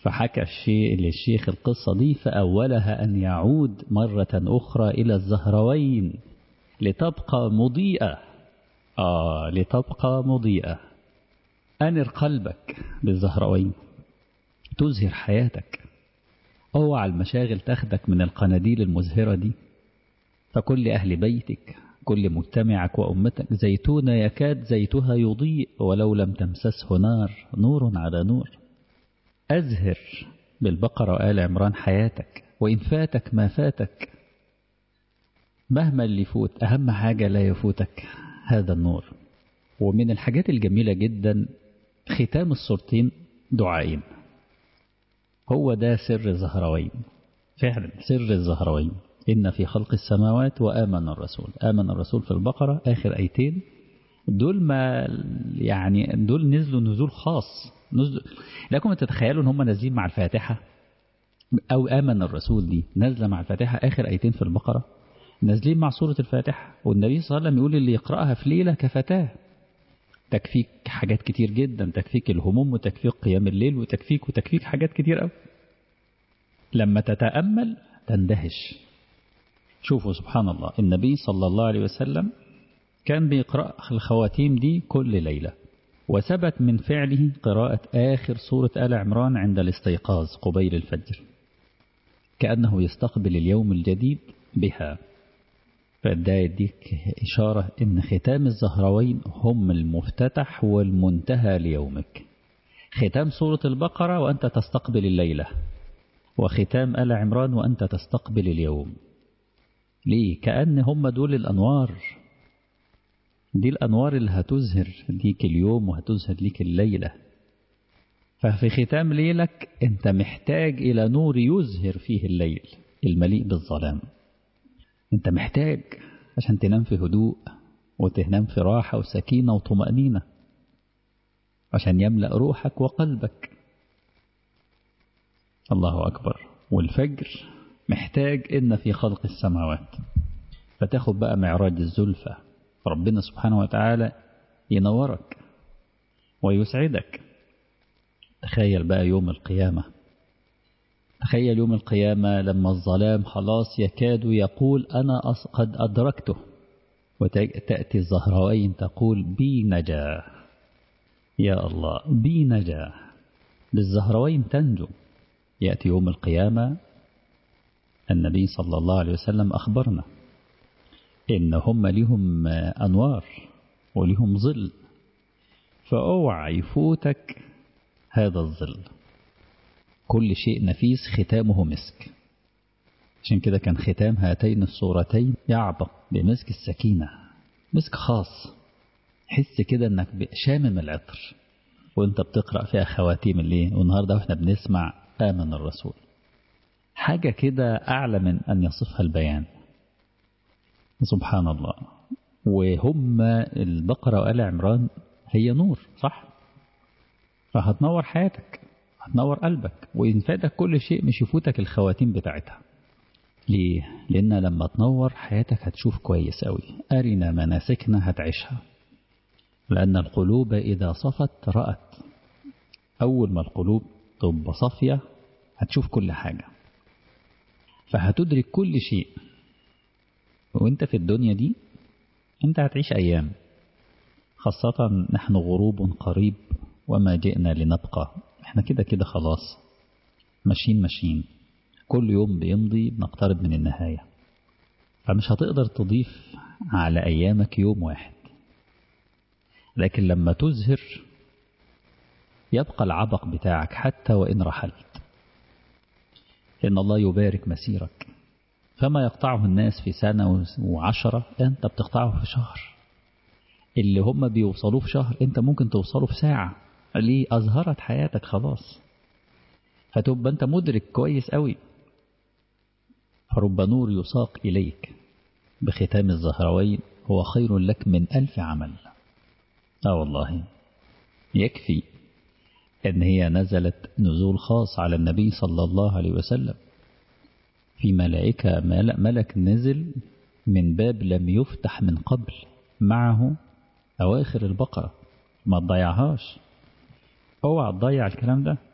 فحكى الشيء للشيخ القصة دي فأولها أن يعود مرة أخرى إلى الزهروين لتبقى مضيئة آه لتبقى مضيئة أنر قلبك بالزهروين تزهر حياتك اوعى المشاغل تاخدك من القناديل المزهرة دي فكل أهل بيتك كل مجتمعك وأمتك زيتونة يكاد زيتها يضيء ولو لم تمسسه نار نور على نور أزهر بالبقرة وآل عمران حياتك وإن فاتك ما فاتك مهما اللي يفوت أهم حاجة لا يفوتك هذا النور ومن الحاجات الجميلة جدا ختام الصورتين دعائين هو ده سر الزهروين فعلا سر الزهروين إن في خلق السماوات وآمن الرسول آمن الرسول في البقرة آخر أيتين دول ما يعني دول نزلوا نزول خاص نزل لكم تتخيلوا ان هم نازلين مع الفاتحة أو آمن الرسول دي نازلة مع الفاتحة آخر أيتين في البقرة نازلين مع سورة الفاتحة والنبي صلى الله عليه وسلم يقول اللي يقرأها في ليلة كفتاه تكفيك حاجات كتير جدا تكفيك الهموم وتكفيك قيام الليل وتكفيك وتكفيك حاجات كتير قوي لما تتأمل تندهش شوفوا سبحان الله النبي صلى الله عليه وسلم كان بيقرأ الخواتيم دي كل ليلة وثبت من فعله قراءة آخر سورة آل عمران عند الاستيقاظ قبيل الفجر كأنه يستقبل اليوم الجديد بها فده يديك إشارة إن ختام الزهروين هم المفتتح والمنتهى ليومك ختام سورة البقرة وأنت تستقبل الليلة وختام آل عمران وأنت تستقبل اليوم ليه؟ كأن هم دول الأنوار دي الأنوار اللي هتزهر ليك اليوم وهتزهر ليك الليلة ففي ختام ليلك أنت محتاج إلى نور يزهر فيه الليل المليء بالظلام أنت محتاج عشان تنام في هدوء وتنام في راحة وسكينة وطمأنينة عشان يملأ روحك وقلبك الله أكبر والفجر محتاج إن في خلق السماوات فتاخد بقى معراج الزلفة ربنا سبحانه وتعالى ينورك ويسعدك تخيل بقى يوم القيامة تخيل يوم القيامة لما الظلام خلاص يكاد يقول أنا قد أدركته وتأتي الزهراوين تقول بي نجا يا الله بي نجا بالزهروين تنجو يأتي يوم القيامة النبي صلى الله عليه وسلم أخبرنا إن هم لهم أنوار ولهم ظل فأوعى يفوتك هذا الظل كل شيء نفيس ختامه مسك عشان كده كان ختام هاتين الصورتين يعبق بمسك السكينة مسك خاص حس كده انك شامم العطر وانت بتقرأ فيها خواتيم الليل والنهاردة واحنا بنسمع آمن الرسول حاجة كده أعلى من أن يصفها البيان سبحان الله وهم البقرة وآل عمران هي نور صح فهتنور حياتك هتنور قلبك وإن فاتك كل شيء مش يفوتك الخواتيم بتاعتها ليه؟ لأن لما تنور حياتك هتشوف كويس قوي أرنا مناسكنا هتعيشها لأن القلوب إذا صفت رأت أول ما القلوب تبقى صافية هتشوف كل حاجة فهتدرك كل شيء وانت في الدنيا دي انت هتعيش أيام خاصة نحن غروب قريب وما جئنا لنبقى احنا كده كده خلاص ماشيين ماشيين كل يوم بيمضي بنقترب من النهاية فمش هتقدر تضيف على أيامك يوم واحد لكن لما تزهر يبقى العبق بتاعك حتى وإن رحلت إن الله يبارك مسيرك فما يقطعه الناس في سنة وعشرة أنت بتقطعه في شهر اللي هم بيوصلوه في شهر أنت ممكن توصله في ساعة ليه أظهرت حياتك خلاص فتبقى أنت مدرك كويس قوي فرب نور يساق إليك بختام الزهروين هو خير لك من ألف عمل آه والله يكفي أن هي نزلت نزول خاص على النبي صلى الله عليه وسلم في ملائكة ملك نزل من باب لم يفتح من قبل معه أواخر البقرة ما تضيعهاش اوعى تضيع الكلام ده